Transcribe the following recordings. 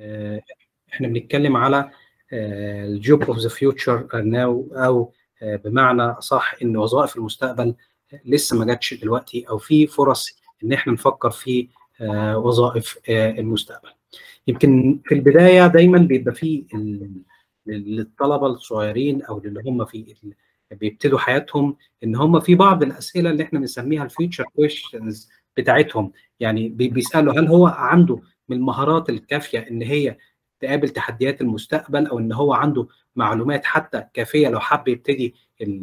احنا بنتكلم على الجوب اوف ذا فيوتشر ناو او بمعنى صح ان وظائف المستقبل لسه ما جاتش دلوقتي او في فرص ان احنا نفكر في وظائف المستقبل يمكن في البدايه دايما بيبقى في للطلبه الصغيرين او اللي هم في بيبتدوا حياتهم ان هم في بعض الاسئله اللي احنا بنسميها الفيوتشر كويشنز بتاعتهم يعني بيسالوا هل هو عنده من المهارات الكافيه ان هي تقابل تحديات المستقبل او ان هو عنده معلومات حتى كافيه لو حب يبتدي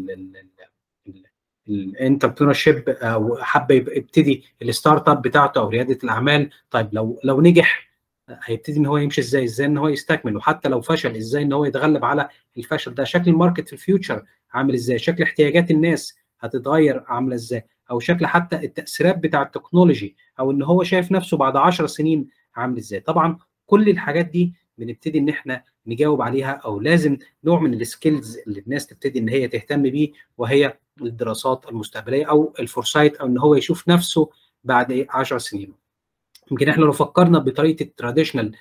الانتربرنور شيب او حب يبتدي الستارت اب بتاعته او رياده الاعمال طيب لو لو نجح هيبتدي ان هو يمشي ازاي ازاي ان هو يستكمل وحتى لو فشل ازاي ان هو يتغلب على الفشل ده شكل الماركت في الفيوتشر عامل ازاي شكل احتياجات الناس هتتغير عامله ازاي او شكل حتى التاثيرات بتاع التكنولوجي او ان هو شايف نفسه بعد 10 سنين عامل ازاي طبعا كل الحاجات دي بنبتدي ان احنا نجاوب عليها او لازم نوع من السكيلز اللي الناس تبتدي ان هي تهتم بيه وهي الدراسات المستقبليه او الفورسايت او ان هو يشوف نفسه بعد 10 سنين يمكن احنا لو فكرنا بطريقه التراديشنال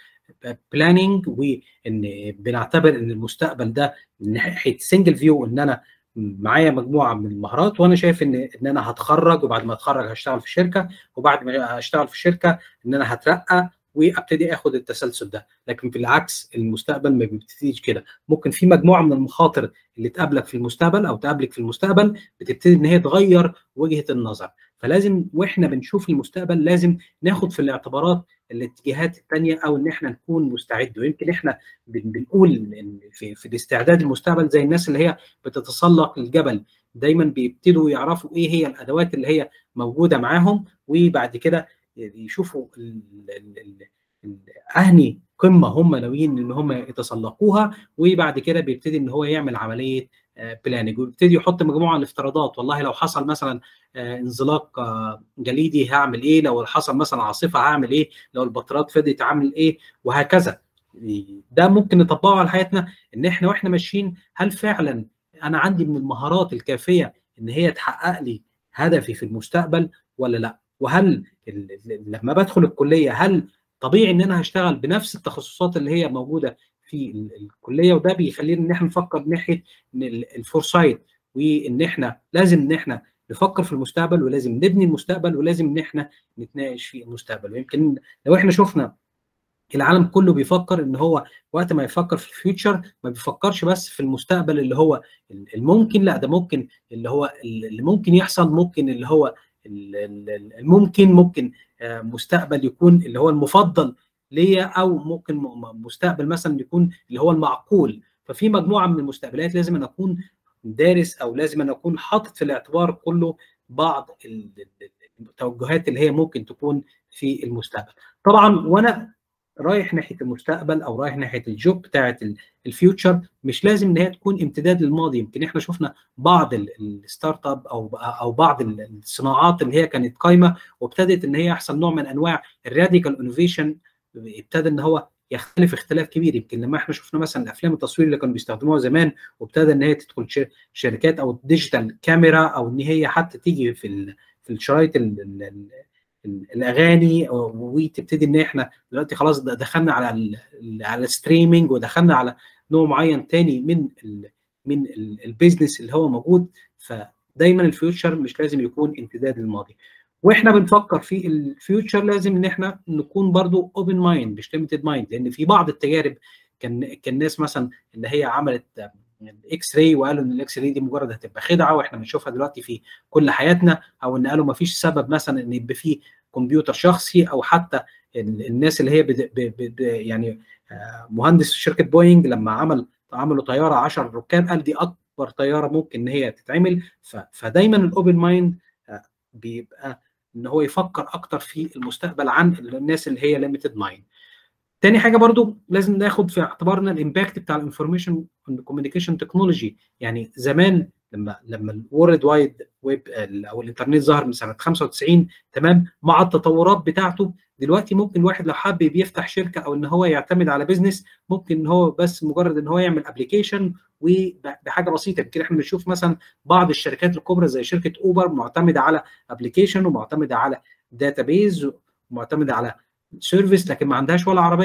بلاننج وان بنعتبر ان المستقبل ده من ناحيه سنجل فيو ان انا معايا مجموعه من المهارات وانا شايف ان ان انا هتخرج وبعد ما اتخرج هشتغل في شركه وبعد ما هشتغل في الشركه ان انا هترقى وابتدي اخد التسلسل ده لكن في العكس المستقبل ما بيبتديش كده ممكن في مجموعه من المخاطر اللي تقابلك في المستقبل او تقابلك في المستقبل بتبتدي ان هي تغير وجهه النظر فلازم واحنا بنشوف المستقبل لازم ناخد في الاعتبارات الاتجاهات الثانيه او ان احنا نكون مستعد ويمكن احنا بنقول إن في, في الاستعداد المستقبل زي الناس اللي هي بتتسلق الجبل دايما بيبتدوا يعرفوا ايه هي الادوات اللي هي موجوده معاهم وبعد كده يشوفوا ال ال ال اهني قمه هم ناويين ان هم يتسلقوها وبعد كده بيبتدي ان هو يعمل عمليه بلاننج ويبتدي يحط مجموعه من الافتراضات والله لو حصل مثلا انزلاق جليدي هعمل ايه لو حصل مثلا عاصفه هعمل ايه لو البطاريات فضيت هعمل ايه وهكذا ده ممكن نطبقه على حياتنا ان احنا واحنا ماشيين هل فعلا انا عندي من المهارات الكافيه ان هي تحقق لي هدفي في المستقبل ولا لا وهل لما بدخل الكليه هل طبيعي ان انا هشتغل بنفس التخصصات اللي هي موجوده في الكليه وده بيخلينا ان احنا نفكر ناحيه الفورسايت وان احنا لازم ان احنا نفكر في المستقبل ولازم نبني المستقبل ولازم ان احنا نتناقش في المستقبل ويمكن لو احنا شفنا العالم كله بيفكر ان هو وقت ما يفكر في الفيوتشر ما بيفكرش بس في المستقبل اللي هو الممكن لا ده ممكن اللي هو اللي ممكن يحصل ممكن اللي هو الممكن ممكن مستقبل يكون اللي هو المفضل ليا او ممكن مستقبل مثلا يكون اللي هو المعقول ففي مجموعه من المستقبلات لازم أن اكون دارس او لازم أن اكون حاطط في الاعتبار كله بعض التوجهات اللي هي ممكن تكون في المستقبل طبعا وانا رايح ناحيه المستقبل او رايح ناحيه الجوب بتاعه الفيوتشر مش لازم ان هي تكون امتداد للماضي يمكن احنا شفنا بعض الستارت اب او او بعض الصناعات اللي هي كانت قايمه وابتدت ان هي يحصل نوع من انواع الراديكال انوفيشن ابتدى ان هو يختلف اختلاف كبير يمكن لما احنا شفنا مثلا الافلام التصوير اللي كانوا بيستخدموها زمان وابتدى ان هي تدخل شركات او ديجيتال كاميرا او ان هي حتى تيجي في في الشرايط الاغاني وتبتدي ان احنا دلوقتي خلاص دخلنا على على الستريمنج ودخلنا على نوع معين تاني من ال من البيزنس اللي هو موجود فدايما الفيوتشر مش لازم يكون امتداد للماضي واحنا بنفكر في الفيوتشر لازم ان احنا نكون برضو اوبن مايند مش ليميتد مايند لان في بعض التجارب كان كان ناس مثلا اللي هي عملت الاكس راي وقالوا ان الاكس راي دي مجرد هتبقى خدعه واحنا بنشوفها دلوقتي في كل حياتنا او ان قالوا ما فيش سبب مثلا ان يبقى في كمبيوتر شخصي او حتى الناس اللي هي بد بد يعني مهندس شركه بوينج لما عمل عملوا طياره 10 ركاب قال دي اكبر طياره ممكن ان هي تتعمل فدايما الاوبن مايند بيبقى ان هو يفكر اكتر في المستقبل عن الناس اللي هي ليميتد مايند تاني حاجه برضو لازم ناخد في اعتبارنا الامباكت بتاع الانفورميشن كوميونيكيشن تكنولوجي يعني زمان لما لما الورلد وايد ويب او الانترنت ظهر من سنه 95 تمام مع التطورات بتاعته دلوقتي ممكن واحد لو حابب يفتح شركه او ان هو يعتمد على بزنس ممكن ان هو بس مجرد ان هو يعمل ابلكيشن وبحاجه بسيطه يمكن احنا بنشوف مثلا بعض الشركات الكبرى زي شركه اوبر معتمده على ابلكيشن ومعتمده على داتابيز ومعتمده على سيرفيس لكن ما عندهاش ولا عربيه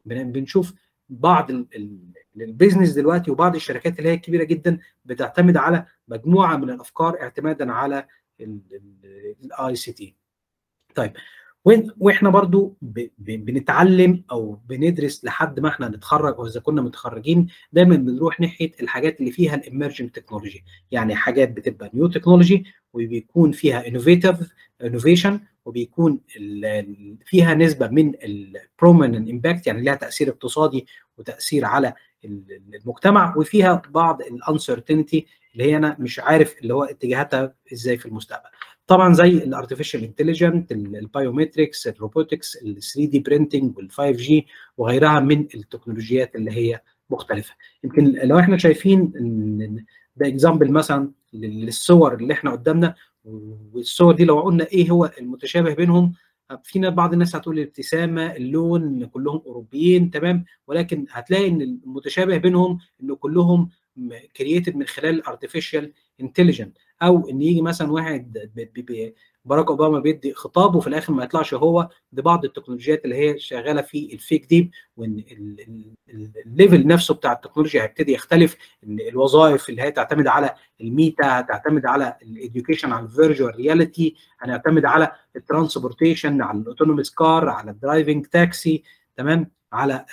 بنشوف بعض البيزنس دلوقتي وبعض الشركات اللي هي كبيره جدا بتعتمد على مجموعه من الافكار اعتمادا على الاي سي تي طيب واحنا برضو بنتعلم او بندرس لحد ما احنا نتخرج او اذا كنا متخرجين دايما بنروح ناحيه الحاجات اللي فيها الامرجنج تكنولوجي يعني حاجات بتبقى نيو تكنولوجي وبيكون فيها انوفيتيف انوفيشن وبيكون فيها نسبه من البروميننت امباكت يعني لها تاثير اقتصادي وتاثير على المجتمع وفيها بعض الانسرتينتي اللي هي انا مش عارف اللي هو اتجاهاتها ازاي في المستقبل طبعا زي الارتفيشال انتليجنت البايومتريكس الروبوتكس ال 3 دي برينتنج وال 5 جي وغيرها من التكنولوجيات اللي هي مختلفه يمكن لو احنا شايفين ان ده اكزامبل مثلا للصور اللي احنا قدامنا والصور دي لو قلنا ايه هو المتشابه بينهم في بعض الناس هتقول الابتسامه اللون كلهم اوروبيين تمام ولكن هتلاقي ان المتشابه بينهم انه كلهم كرييتد من خلال الارتفيشال انتليجنت او ان يجي مثلا واحد باراك اوباما بيدي خطاب وفي الاخر ما يطلعش هو دي بعض التكنولوجيات اللي هي شغاله في الفيك ديب وان الليفل نفسه بتاع التكنولوجيا هيبتدي يختلف ان الوظائف اللي هي تعتمد على الميتا هتعتمد على الاديوكيشن على الفيرجوال رياليتي هنعتمد على الترانسبورتيشن على الاوتونوميس كار على الدرايفنج تاكسي تمام على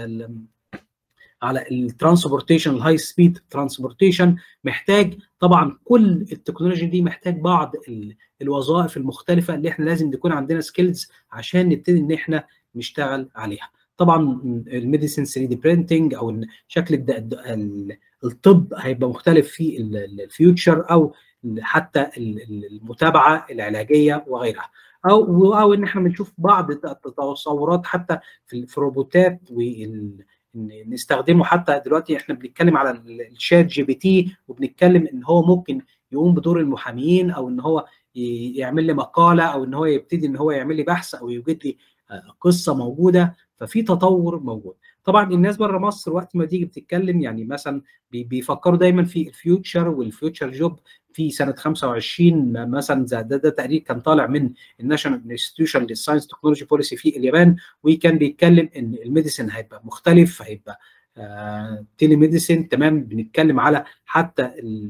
على الترانسبورتيشن الهاي سبيد ترانسبورتيشن محتاج طبعا كل التكنولوجيا دي محتاج بعض الوظائف المختلفه اللي احنا لازم يكون عندنا سكيلز عشان نبتدي ان احنا نشتغل عليها طبعا الميديسين 3 دي برينتنج او شكل الطب هيبقى مختلف في الفيوتشر او حتى المتابعه العلاجيه وغيرها او او ان احنا بنشوف بعض التصورات حتى في الروبوتات وال نستخدمه حتى دلوقتي احنا بنتكلم على الشات جي بي تي وبنتكلم ان هو ممكن يقوم بدور المحاميين او ان هو يعمل لي مقاله او ان هو يبتدي ان هو يعمل لي بحث او يوجد لي قصه موجوده ففي تطور موجود طبعا الناس بره مصر وقت ما تيجي بتتكلم يعني مثلا بيفكروا دايما في الفيوتشر والفيوتشر جوب في سنه 25 مثلا ده, ده تقرير كان طالع من الناشونال انستتيوشن للساينس تكنولوجي بوليسي في اليابان وكان بيتكلم ان الميديسن هيبقى مختلف هيبقى آه تيلي ميديسن تمام بنتكلم على حتى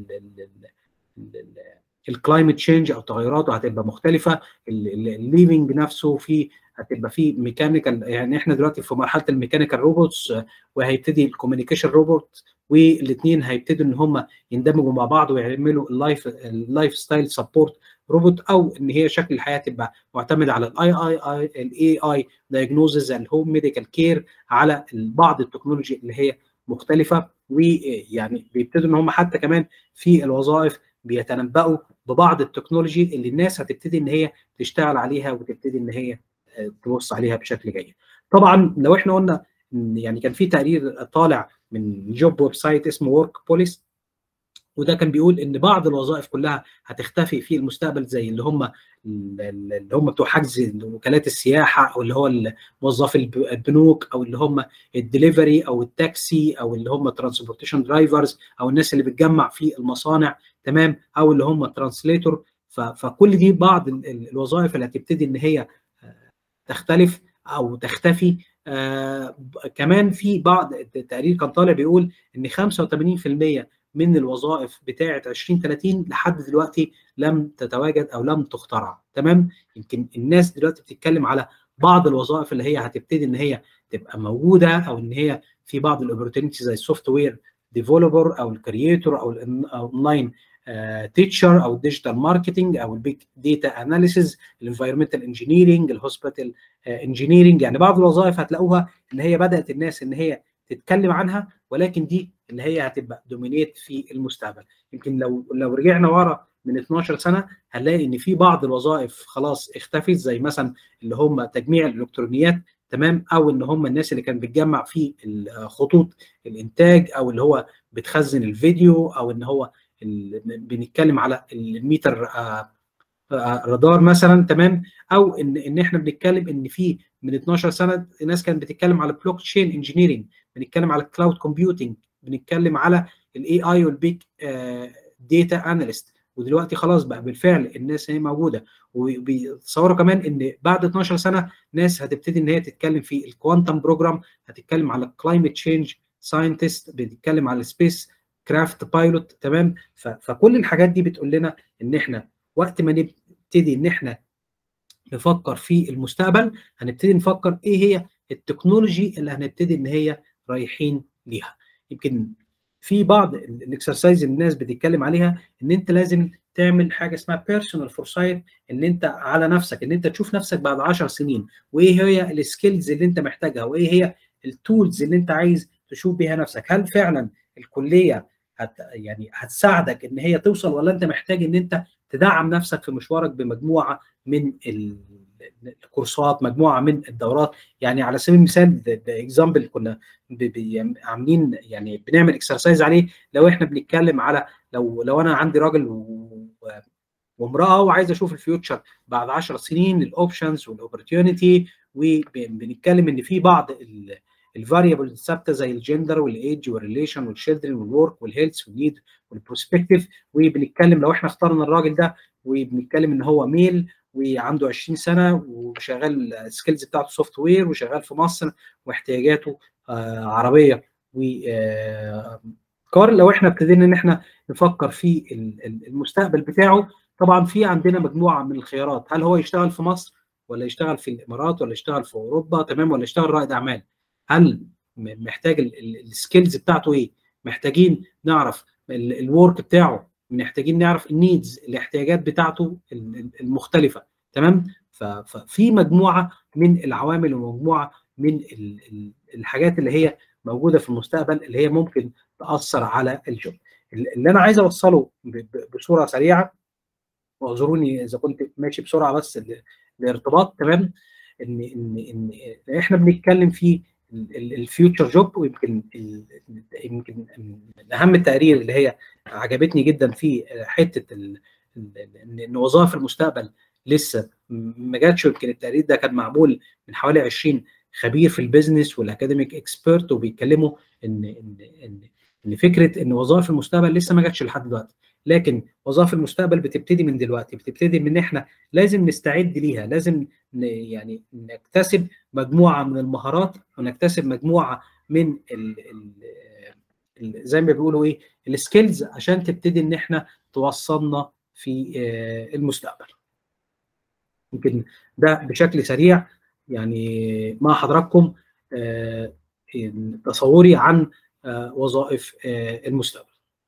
الكلايمت تشينج او تغيراته هتبقى مختلفه الليفنج نفسه في هتبقى في ميكانيكال يعني احنا دلوقتي في مرحله الميكانيكال روبوتس وهيبتدي الكوميونيكيشن روبوت والاثنين هيبتدوا ان هم يندمجوا مع بعض ويعملوا اللايف اللايف ستايل سبورت روبوت او ان هي شكل الحياه تبقى معتمده على الاي اي اي الاي اي دايجنوزز الهوم ميديكال كير على بعض التكنولوجي اللي هي مختلفه ويعني بيبتدوا ان هم حتى كمان في الوظائف بيتنبؤوا ببعض التكنولوجي اللي الناس هتبتدي ان هي تشتغل عليها وتبتدي ان هي تبص عليها بشكل جيد. طبعا لو احنا قلنا يعني كان في تقرير طالع من جوب ويب سايت اسمه ورك بوليس وده كان بيقول ان بعض الوظائف كلها هتختفي في المستقبل زي اللي هم اللي هم بتوع حجز وكالات السياحه او اللي هو موظفي البنوك او اللي هم الدليفري او التاكسي او اللي هم ترانسبورتيشن درايفرز او الناس اللي بتجمع في المصانع تمام او اللي هم ترانسليتور فكل دي بعض الوظائف اللي هتبتدي ان هي تختلف او تختفي آه كمان في بعض التقرير كان طالع بيقول ان 85% من الوظائف بتاعه 2030 لحد دلوقتي لم تتواجد او لم تخترع تمام يمكن الناس دلوقتي بتتكلم على بعض الوظائف اللي هي هتبتدي ان هي تبقى موجوده او ان هي في بعض الاوبورتونيتي زي السوفت وير ديفلوبر او الكرييتور او الاونلاين تيتشر او الديجيتال ماركتنج او البيج داتا اناليسيز الانفايرمنتال انجينيرنج الهوسبيتال انجينيرنج يعني بعض الوظائف هتلاقوها ان هي بدات الناس ان هي تتكلم عنها ولكن دي اللي هي هتبقى دومينيت في المستقبل يمكن لو لو رجعنا ورا من 12 سنه هنلاقي ان في بعض الوظائف خلاص اختفت زي مثلا اللي هم تجميع الالكترونيات تمام او ان هم الناس اللي كانت بتجمع في خطوط الانتاج او اللي هو بتخزن الفيديو او ان هو بنتكلم على الميتر رادار مثلا تمام او ان ان احنا بنتكلم ان في من 12 سنه الناس كانت بتتكلم على بلوك تشين انجينيرنج بنتكلم على كلاود كومبيوتنج بنتكلم على الاي اي والبيج داتا اناليست ودلوقتي خلاص بقى بالفعل الناس هي موجوده وبيتصوروا كمان ان بعد 12 سنه ناس هتبتدي ان هي تتكلم في الكوانتم بروجرام هتتكلم على الكلايمت تشينج ساينتست بتتكلم على السبيس كرافت بايلوت تمام فكل الحاجات دي بتقول لنا ان احنا وقت ما نبتدي ان احنا نفكر في المستقبل هنبتدي نفكر ايه هي التكنولوجي اللي هنبتدي ان هي رايحين ليها يمكن في بعض الاكسرسايز الناس بتتكلم عليها ان انت لازم تعمل حاجه اسمها بيرسونال فورسايت ان انت على نفسك ان انت تشوف نفسك بعد 10 سنين وايه هي السكيلز اللي انت محتاجها وايه هي التولز اللي انت عايز تشوف بيها نفسك هل فعلا الكليه هت يعني هتساعدك ان هي توصل ولا انت محتاج ان انت تدعم نفسك في مشوارك بمجموعه من الكورسات مجموعه من الدورات يعني على سبيل المثال اكزامبل كنا عاملين يعني بنعمل اكسرسايز عليه لو احنا بنتكلم على لو لو انا عندي راجل وامراه وعايز اشوف الفيوتشر بعد 10 سنين الاوبشنز والاوبورتيونيتي وبنتكلم ان في بعض الفاريبل الثابته زي الجندر والايدج والريليشن والشيلدرن والورك والهيلث والنيد والبروسبكتيف وبنتكلم لو احنا اخترنا الراجل ده وبنتكلم ان هو ميل وعنده 20 سنه وشغال السكيلز بتاعته سوفت وير وشغال في مصر واحتياجاته آه عربيه و آه لو احنا ابتدينا ان احنا نفكر في المستقبل بتاعه طبعا في عندنا مجموعه من الخيارات هل هو يشتغل في مصر ولا يشتغل في الامارات ولا يشتغل في اوروبا تمام ولا يشتغل رائد اعمال هل محتاج السكيلز بتاعته ايه محتاجين نعرف الورك بتاعه محتاجين نعرف النيدز الاحتياجات بتاعته المختلفه تمام ففي مجموعه من العوامل ومجموعه من الحاجات اللي هي موجوده في المستقبل اللي هي ممكن تاثر على الجوب اللي انا عايز اوصله بصوره سريعه واعذروني اذا كنت ماشي بسرعه بس الارتباط تمام ان ان ان احنا بنتكلم في الفيوتشر جوب ويمكن يمكن اهم التقارير اللي هي عجبتني جدا في حته ان وظائف المستقبل لسه ما جاتش يمكن التقرير ده كان معمول من حوالي 20 خبير في البيزنس والاكاديميك اكسبيرت وبيتكلموا ان ان ان ان فكره ان وظائف المستقبل لسه ما جاتش لحد دلوقتي لكن وظائف المستقبل بتبتدي من دلوقتي بتبتدي من ان احنا لازم نستعد ليها لازم يعني نكتسب مجموعه من المهارات ونكتسب مجموعه من ال ال زي ما بيقولوا ايه السكيلز عشان تبتدي ان احنا توصلنا في المستقبل يمكن ده بشكل سريع يعني مع حضراتكم تصوري عن وظائف المستقبل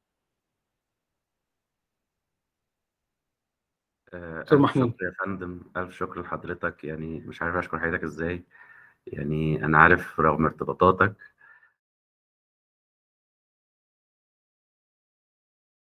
دكتور محمود شكر يا فندم ألف شكر لحضرتك يعني مش عارف أشكر حضرتك إزاي يعني أنا عارف رغم ارتباطاتك